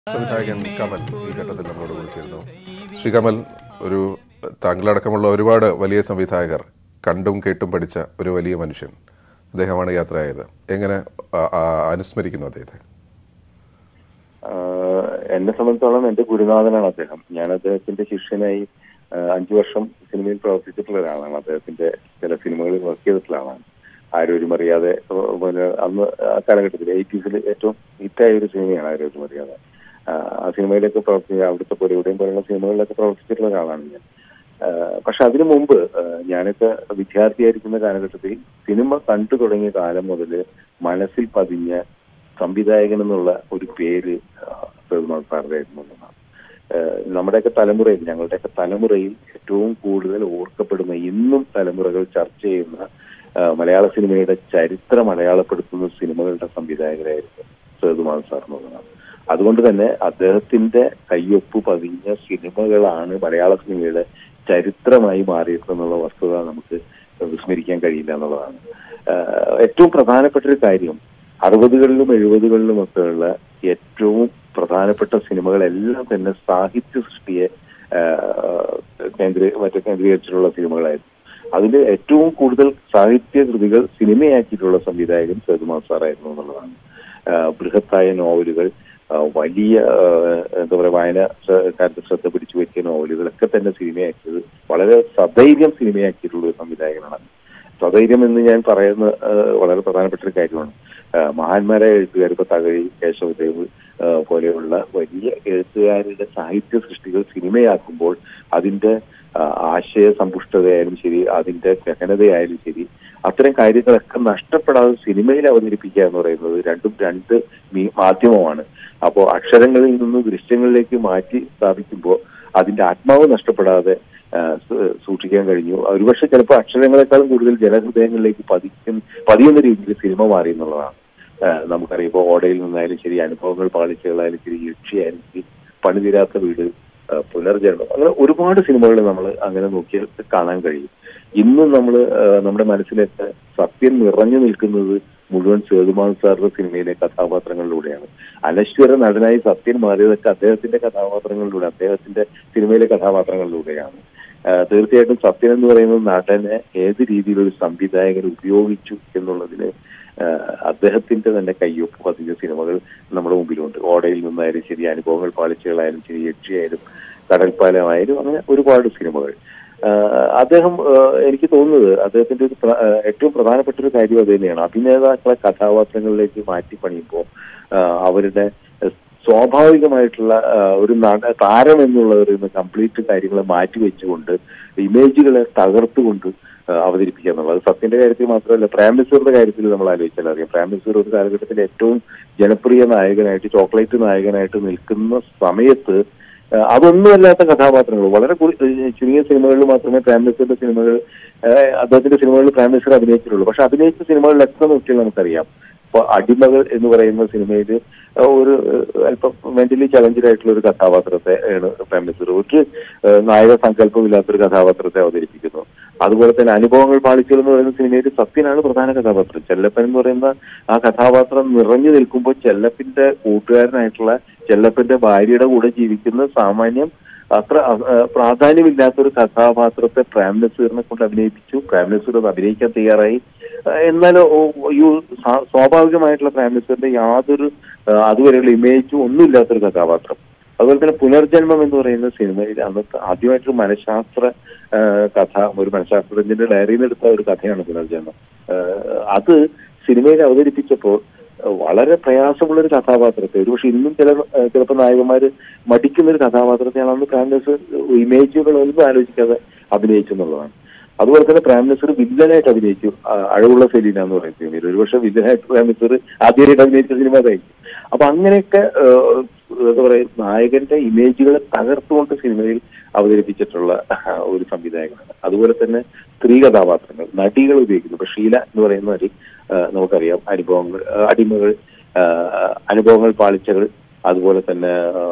സംവിധായകൻ കമൽ ഈ ഘട്ടത്തിൽ നമ്മളോട് വിളിച്ചിരുന്നു ശ്രീ കമൽ ഒരു താങ്കളടക്കമുള്ള ഒരുപാട് വലിയ സംവിധായകർ കണ്ടും കേട്ടും പഠിച്ച ഒരു വലിയ മനുഷ്യൻ അദ്ദേഹമാണ് യാത്രയായത് എങ്ങനെ ആ, ആ, അനുസ്മരിക്കുന്നു അദ്ദേഹത്തെ ആഹ് എന്നെ സംബന്ധിച്ചോളം എന്റെ ഗുരുനാഥനാണ് അദ്ദേഹം ഞാൻ അദ്ദേഹത്തിന്റെ ശിഷ്യനായി ആഹ് അഞ്ചു വർഷം സിനിമയിൽ പ്രവർത്തിച്ചിട്ടുള്ള ഒരാളാണ് അദ്ദേഹത്തിന്റെ ചില സിനിമകളിൽ വർക്ക് ചെയ്തിട്ടുള്ള ആളാണ് ആരോഗ്യമറിയാതെ ഏഹ് പിന്നെ അന്ന് ആ കാലഘട്ടത്തിൽ എയ്റ്റീസിൽ ഏറ്റവും ഹിറ്റായ ഒരു സിനിമയാണ് ആരോഗ്യമറിയാതെ ആഹ് ആ സിനിമയിലൊക്കെ പ്രവർത്തിച്ച അവിടുത്തെ പൊരയുടെയും പോലുള്ള സിനിമകളിലൊക്കെ പ്രവർത്തിച്ചിട്ടുള്ള ഒരാളാണ് ഞാൻ ആഹ് പക്ഷെ അതിനു മുമ്പ് ആഹ് ഞാനൊക്കെ വിദ്യാർത്ഥിയായിരിക്കുന്ന കാലഘട്ടത്തിൽ സിനിമ കണ്ടു തുടങ്ങിയ കാലം മുതൽ മനസ്സിൽ പതിഞ്ഞ സംവിധായകൻ എന്നുള്ള ഒരു പേര് പെരുമാൾ സാറിന്റെ ആയിരുന്നു എന്നുള്ളതാണ്. ഏഹ് നമ്മുടെയൊക്കെ തലമുറയിൽ ഞങ്ങളുടെയൊക്കെ തലമുറയിൽ ഏറ്റവും കൂടുതൽ ഓർക്കപ്പെടുന്ന ഇന്നും തലമുറകൾ ചർച്ച ചെയ്യുന്ന ആഹ് മലയാള സിനിമയുടെ ചരിത്രം അടയാളപ്പെടുത്തുന്ന സിനിമകളുടെ സംവിധായകരായിരുന്നു സേതുമാൻ സാർ എന്നുള്ളതാണ് അതുകൊണ്ട് തന്നെ അദ്ദേഹത്തിന്റെ കയ്യൊപ്പ് പതിഞ്ഞ സിനിമകളാണ് മലയാള സിനിമയുടെ ചരിത്രമായി മാറിയിട്ടുള്ള വസ്തുത നമുക്ക് വിസ്മരിക്കാൻ കഴിയില്ല എന്നുള്ളതാണ് ആഹ് ഏറ്റവും പ്രധാനപ്പെട്ട ഒരു കാര്യം അറുപതുകളിലും എഴുപതുകളിലും ഒക്കെ ഉള്ള ഏറ്റവും പ്രധാനപ്പെട്ട സിനിമകളെല്ലാം തന്നെ സാഹിത്യ സൃഷ്ടിയെ ആഹ് കേന്ദ്രീ മറ്റേ കേന്ദ്രീകരിച്ചിട്ടുള്ള സിനിമകളായിരുന്നു അതിൽ ഏറ്റവും കൂടുതൽ സാഹിത്യ കൃതികൾ സിനിമയാക്കിയിട്ടുള്ള സംവിധായകൻ സേതുമാൻ സാറായിരുന്നു എന്നുള്ളതാണ് ആഹ് ബൃഹത്തായ നോവലുകൾ ആഹ് വലിയ ആഹ് എന്താ പറയുക വായന ശ്ര- കാര്യത്തിൽ ശ്രദ്ധ പിടിച്ചു പറ്റിയ നോവലുകളൊക്കെ തന്നെ സിനിമയാക്കിയത് വളരെ സധൈര്യം സിനിമയാക്കിയിട്ടുള്ള ഒരു സംവിധായകനാണ് സധൈര്യം എന്ന് ഞാൻ പറയുന്ന ആഹ് വളരെ പ്രധാനപ്പെട്ട ഒരു കാര്യമാണ് ആഹ് മഹാന്മാരായ എഴുത്തുകാർ ഇപ്പൊ തകഴി കേശവദേവ് ആഹ് പോലെയുള്ള വലിയ എഴുത്തുകാരുടെ സാഹിത്യ സൃഷ്ടികൾ സിനിമയാക്കുമ്പോൾ അതിന്റെ ആഹ് ആശയ സമ്പുഷ്ടതയായാലും ശരി അതിന്റെ ഗഹനതയായാലും ശരി അത്തരം കാര്യങ്ങളൊക്കെ നഷ്ടപ്പെടാതെ സിനിമയിൽ അവതരിപ്പിക്കുക എന്ന് പറയുന്നത് രണ്ടും രണ്ട് മീ- മാധ്യമമാണ് അപ്പോൾ അക്ഷരങ്ങളിൽ നിന്ന് ദൃശ്യങ്ങളിലേക്ക് മാറ്റി സ്ഥാപിക്കുമ്പോൾ അതിന്റെ ആത്മാവ് നഷ്ടപ്പെടാതെ ആ, സൂ- സൂക്ഷിക്കാൻ കഴിഞ്ഞു ഒരുപക്ഷെ ചിലപ്പോൾ അക്ഷരങ്ങളെക്കാളും കൂടുതൽ ജനഹൃദയങ്ങളിലേക്ക് പതിക്കും പതിയുന്ന രീതിയിൽ സിനിമ മാറി എന്നുള്ളതാണ് ആ, നമുക്കറിയാം ഇപ്പോൾ ഓടയിൽ നിന്നായാലും ശരി അനുഭവങ്ങൾ പാളിച്ചകളായാലും ശരി യക്ഷിയായാലും ശരി പണിതീരാത്ത വീട് ആ, പുനർജന്മം അങ്ങനെ ഒരുപാട് സിനിമകൾ നമ്മൾ അങ്ങനെ നോക്കിയാൽ കാണാൻ കഴിയും ഇന്നും നമ്മൾ നമ്മുടെ മനസ്സിലൊക്കെ സത്യം നിറഞ്ഞു നിൽക്കുന്നത് മുഴുവൻ സേതുമാൻ സാറിന്റെ സിനിമയിലെ കഥാപാത്രങ്ങളിലൂടെയാണ് അനശ്വര നടനായി സത്യൻ മാറിയതൊക്കെ അദ്ദേഹത്തിന്റെ കഥാപാത്രങ്ങളിലൂടെ അദ്ദേഹത്തിന്റെ സിനിമയിലെ കഥാപാത്രങ്ങളിലൂടെയാണ് ആ, തീർച്ചയായിട്ടും സത്യൻ എന്ന് പറയുന്നത് നടനെ ഏത് രീതിയിലൊരു സംവിധായകൻ ഉപയോഗിച്ചു എന്നുള്ളതിന് ആ, അദ്ദേഹത്തിന്റെ തന്നെ കയ്യൊപ്പ് പതിഞ്ഞ സിനിമകൾ നമ്മുടെ മുമ്പിലുണ്ട് ഓടയിൽ നിന്നായാലും ശരി അനുഭവങ്ങൾ പാളിച്ചകളായാലും ശരി യക്ഷിയായാലും കടൽപ്പാലമായാലും അങ്ങനെ ഒരുപാട് സിനിമകൾ ആ, അദ്ദേഹം ആ, എനിക്ക് തോന്നുന്നത് അദ്ദേഹത്തിന്റെ ഒരു പ്ര- ആ, ഏറ്റവും പ്രധാനപ്പെട്ട ഒരു കാര്യം അത് തന്നെയാണ് അഭിനേതാക്കളെ കഥാപാത്രങ്ങളിലേക്ക് മാറ്റി പണിയുമ്പോൾ ആ, അവരുടെ സ്വാഭാവികമായിട്ടുള്ള ആ, ഒരു നട താരം എന്നുള്ള ഒരു കംപ്ലീറ്റ് കാര്യങ്ങളെ മാറ്റി വെച്ചുകൊണ്ട് ഇമേജുകളെ തകർത്തുകൊണ്ട് ആ, അവതരിപ്പിക്കുക എന്നുള്ളത് അത് സത്യന്റെ കാര്യത്തിൽ മാത്രമല്ല പ്രേംനസീറിന്റെ കാര്യത്തിൽ നമ്മൾ ആലോചിച്ചാൽ അറിയാം പ്രേംനസീർ ഒരു കാലഘട്ടത്തിൽ ഏറ്റവും ജനപ്രിയ നായകനായിട്ട് ചോക്ലേറ്റ് നായകനായിട്ട് നിൽക്കുന്ന സമയത്ത് ആ, അതൊന്നുമല്ലാത്ത കഥാപാത്രങ്ങൾ വളരെ കു- ചുരുങ്ങിയ സിനിമകളിൽ മാത്രമേ പ്രേംനസീറിന്റെ സിനിമകൾ ആ, അദ്ദേഹത്തിന്റെ സിനിമകളിൽ പ്രേംനസീർ അഭിനയിച്ചിട്ടുള്ളൂ പക്ഷെ അഭിനയിച്ച സിനിമകളിലൊക്കെ നോക്കിയാൽ നമുക്കറിയാം ഇപ്പൊ അടിമകൾ എന്ന് പറയുന്ന സിനിമയിൽ ഒരു ഏഹ്, അല്പം മെന്റലി ചലഞ്ചഡ് ആയിട്ടുള്ള ഒരു കഥാപാത്രത്തെ ആണ് പ്രേം നസീർ ഒരു ഏഹ്, നായക സങ്കല്പമില്ലാത്തൊരു കഥാപാത്രത്തെ അവതരിപ്പിക്കുന്നു അതുപോലെ തന്നെ അനുഭവങ്ങൾ പാളിച്ചൽ എന്ന് പറയുന്ന സിനിമയിൽ സത്യനാണ് പ്രധാന കഥാപാത്രം ചെല്ലപ്പൻ എന്ന് പറയുന്ന ആ കഥാപാത്രം നിറഞ്ഞു നിൽക്കുമ്പോൾ ചെല്ലപ്പിന്റെ കൂട്ടുകാരനായിട്ടുള്ള ചെല്ലപ്പന്റെ ഭാര്യയുടെ കൂടെ ജീവിക്കുന്ന സാമാന്യം അത്ര അ- ആ, പ്രാധാന്യമില്ലാത്തൊരു കഥാപാത്രത്തെ പ്രേം നസീറിനെ കൊണ്ട് അഭിനയിപ്പിച്ചു പ്രേം നസീർ അത് അഭിനയിക്കാൻ തയ്യാറായി ആ, എന്നാൽ ഓ- ഈ സ്വാ- സ്വാഭാവികമായിട്ടുള്ള പ്രേം നസീറിന്റെ യാതൊരു ആ, അതുവരെയുള്ള ഇമേജും ഒന്നുമില്ലാത്തൊരു കഥാപാത്രം അതുപോലെ തന്നെ പുനർജന്മം എന്ന് പറയുന്ന സിനിമയിൽ അന്നത്തെ ആദ്യമായിട്ടൊരു മനഃശാസ്ത്ര ആ, കഥ ഒരു മനഃശാസ്ത്രജ്ഞന്റെ ഡയറിയിൽ നിന്ന് എടുത്ത ഒരു കഥയാണ് പുനർജന്മം ആ, അത് സിനിമയിൽ അവതരിപ്പിച്ചപ്പോൾ വളരെ പ്രയാസമുള്ള ഒരു കഥാപാത്രത്തെ ഒരുപക്ഷെ ഇന്നും ചില ഏഹ് ചിലപ്പോൾ നായകന്മാര് മടിക്കുന്ന ഒരു കഥാപാത്രത്തെയാണ് അന്ന് പ്രേം നസീർ ഇമേജുകളൊന്നും ആലോചിക്കാതെ അഭിനയിച്ചു എന്നുള്ളതാണ് അതുപോലെ തന്നെ പ്രേം നസീർ വില്ലനായിട്ട് അഭിനയിച്ചു ആ, അഴകുള്ള സെലീന എന്ന് പറയുന്ന സിനിമയിൽ ഒരുപക്ഷെ വില്ലനായിട്ട് പ്രേം നസീർ ആദ്യമായിട്ട് അഭിനയിച്ച സിനിമ അതായിരിക്കും അപ്പൊ അങ്ങനെയൊക്കെ ഏഹ്, എന്താ പറയുക നായകന്റെ ഇമേജുകളെ തകർത്തുകൊണ്ട് സിനിമയിൽ അവതരിപ്പിച്ചിട്ടുള്ള ഒരു സംവിധായകനാണ് അതുപോലെ തന്നെ സ്ത്രീ കഥാപാത്രങ്ങൾ നടികൾ ഉപയോഗിക്കുന്നു ഇപ്പൊ ഷീല എന്ന് പറയുന്ന നടി ആ, നമുക്കറിയാം അനുഭവങ്ങൾ ആ, അടിമകൾ ആ, അനുഭവങ്ങൾ പാളിച്ചകൾ അതുപോലെ തന്നെ ആ,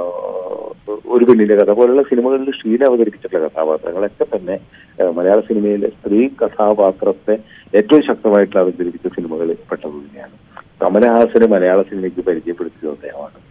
ഒരു പെണ്ണിന്റെ കഥ പോലുള്ള സിനിമകളിൽ ഷീല അവതരിപ്പിച്ചിട്ടുള്ള കഥാപാത്രങ്ങളൊക്കെ തന്നെ ആ, മലയാള സിനിമയിലെ സ്ത്രീ കഥാപാത്രത്തെ ഏറ്റവും ശക്തമായിട്ട് അവതരിപ്പിച്ച സിനിമകളിൽ പെട്ടത് തന്നെയാണ് കമലഹാസന് മലയാള സിനിമയ്ക്ക് പരിചയപ്പെടുത്തിയത് അദ്ദേഹമാണ്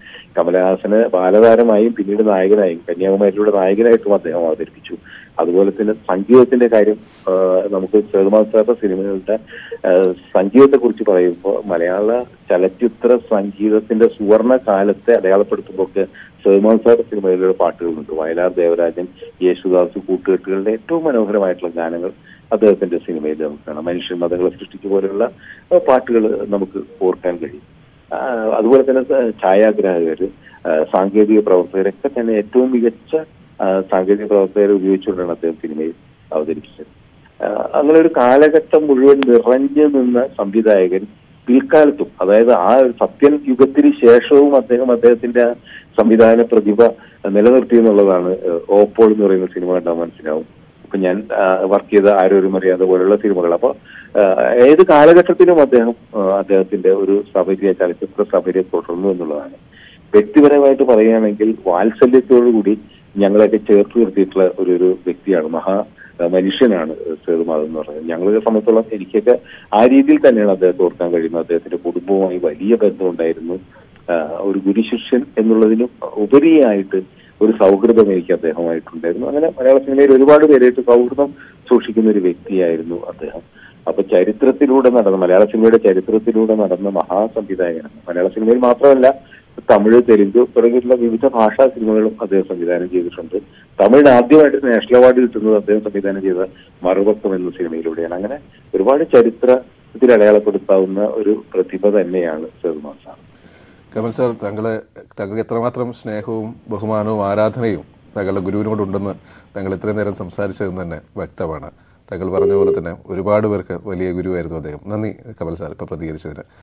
കമലഹാസന് ബാലതാരമായും പിന്നീട് നായകനായും കന്യാകുമാരിയുടെ നായകനായിട്ടും അദ്ദേഹം അവതരിപ്പിച്ചു അതുപോലെ തന്നെ സംഗീതത്തിന്റെ കാര്യം ആ, നമുക്ക് സേതുമാൻ സാറിന്റെ സിനിമകളുടെ സംഗീതത്തെ കുറിച്ച് പറയുമ്പോൾ മലയാള ചലച്ചിത്ര സംഗീതത്തിന്റെ സുവർണ കാലത്തെ അടയാളപ്പെടുത്തുമ്പോൾ ഒക്കെ സേതുമാൻ സാർ സിനിമയിലുള്ള പാട്ടുകളുണ്ട് വയലാർ ദേവരാജൻ യേശുദാസ് കൂട്ടുകെട്ടുകളുടെ ഏറ്റവും മനോഹരമായിട്ടുള്ള ഗാനങ്ങൾ അദ്ദേഹത്തിന്റെ സിനിമയിൽ നമുക്ക് കാണാം മനുഷ്യൻ മതങ്ങളെ സൃഷ്ടിച്ചു പോലെയുള്ള പാട്ടുകൾ നമുക്ക് ഓർക്കാൻ കഴിയും ആ, അതുപോലെ തന്നെ സ- ഛായാഗ്രാഹകര് ആ, സാങ്കേതിക പ്രവർത്തകരൊക്കെ തന്നെ ഏറ്റവും മികച്ച ആ, സാങ്കേതിക പ്രവർത്തകരെ ഉപയോഗിച്ചുകൊണ്ടാണ് അദ്ദേഹം സിനിമയിൽ അവതരിപ്പിച്ചത് ആ, അങ്ങനെ ഒരു കാലഘട്ടം മുഴുവൻ നിറഞ്ഞു നിന്ന സംവിധായകൻ പിൽക്കാലത്തും അതായത് ആ ഒരു സത്യൻ യുഗത്തിന് ശേഷവും അദ്ദേഹം അദ്ദേഹത്തിന്റെ ആ സംവിധാന പ്രതിഭ നിലനിർത്തി എന്നുള്ളതാണ് ഏഹ്, ഓപ്പോൾ എന്ന് പറയുന്ന സിനിമ കണ്ടാൽ മനസ്സിലാവും ഇപ്പൊ ഞാൻ വർക്ക് ചെയ്ത ആരോരും അറിയാതെ പോലുള്ള സിനിമകൾ അപ്പൊ ആ, ഏത് കാലഘട്ടത്തിലും അദ്ദേഹം ആ, അദ്ദേഹത്തിന്റെ ഒരു സബര്യ ചലച്ചിത്ര സബര്യ തുടർന്നു എന്നുള്ളതാണ് വ്യക്തിപരമായിട്ട് പറയുകയാണെങ്കിൽ വാത്സല്യത്തോടു കൂടി ഞങ്ങളെയൊക്കെ ചേർത്ത് നിർത്തിയിട്ടുള്ള ഒരു ഒരു വ്യക്തിയാണ് മഹാ ആ, മനുഷ്യനാണ് സേതുമാധവ് എന്ന് പറയുന്നത് ഞങ്ങളെ സംബന്ധിച്ചോളം എനിക്കൊക്കെ ആ രീതിയിൽ തന്നെയാണ് അദ്ദേഹത്തെ ഓർക്കാൻ കഴിയുന്നത് അദ്ദേഹത്തിന്റെ കുടുംബവുമായി വലിയ ബന്ധമുണ്ടായിരുന്നു ആ, ഒരു ഗുരുശിഷ്യൻ എന്നുള്ളതിനും ഉപരിയായിട്ട് ഒരു സൗഹൃദം എനിക്ക് അദ്ദേഹമായിട്ടുണ്ടായിരുന്നു അങ്ങനെ മലയാള സിനിമയിൽ ഒരുപാട് പേരായിട്ട് സൗഹൃദം സൂക്ഷിക്കുന്ന ഒരു വ്യക്തിയായിരുന്നു അദ്ദേഹം അപ്പൊ ചരിത്രത്തിലൂടെ നടന്ന മലയാള സിനിമയുടെ ചരിത്രത്തിലൂടെ നടന്ന മഹാസംവിധായകനാണ് മലയാള സിനിമയിൽ മാത്രമല്ല തമിഴ് തെലുങ്ക് തുടങ്ങിയിട്ടുള്ള വിവിധ ഭാഷാ സിനിമകളും അദ്ദേഹം സംവിധാനം ചെയ്തിട്ടുണ്ട് തമിഴിന് ആദ്യമായിട്ട് നാഷണൽ അവാർഡ് കിട്ടുന്നത് അദ്ദേഹം സംവിധാനം ചെയ്ത മറുപക്കം എന്ന സിനിമയിലൂടെയാണ് അങ്ങനെ ഒരുപാട് ചരിത്രത്തിൽ അടയാളപ്പെടുത്താവുന്ന ഒരു പ്രതിഭ തന്നെയാണ് സേതുമാൻ സാർ കമൽ സാർ താങ്കളെ താങ്കൾക്ക് എത്രമാത്രം സ്നേഹവും ബഹുമാനവും ആരാധനയും താങ്കളുടെ ഗുരുവിനോടുണ്ടെന്ന് താങ്കൾ ഇത്രയും നേരം സംസാരിച്ചതെന്ന് തന്നെ വ്യക്തമാണ് താങ്കൾ പറഞ്ഞ പോലെ തന്നെ ഒരുപാട് പേർക്ക് വലിയ ഗുരുവായിരുന്നു അദ്ദേഹം നന്ദി കമൽ സാർ ഇപ്പോൾ പ്രതികരിച്ചതിന്